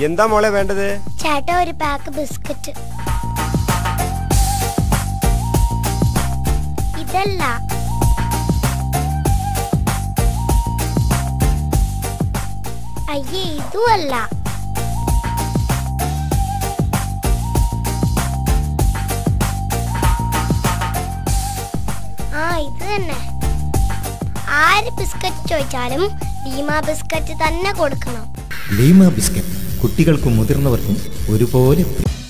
എന്താ മോളെ വേണ്ടത് ചേട്ടാ ഒരു പാക്ക് ബിസ്ക്കറ്റ് ഇതല്ല അയ്യേ ഇതുമല്ല ആ ഇത് തന്നെ ആര് ബിസ്ക്കറ്റ് ചോദിച്ചാലും ലീമ ബിസ്ക്കറ്റ് തന്നെ കൊടുക്കണം ലീമ ബിസ്ക്കറ്റ് കുട്ടികൾക്കും മുതിർന്നവർക്കും ഒരുപോലെ പ്രിയം.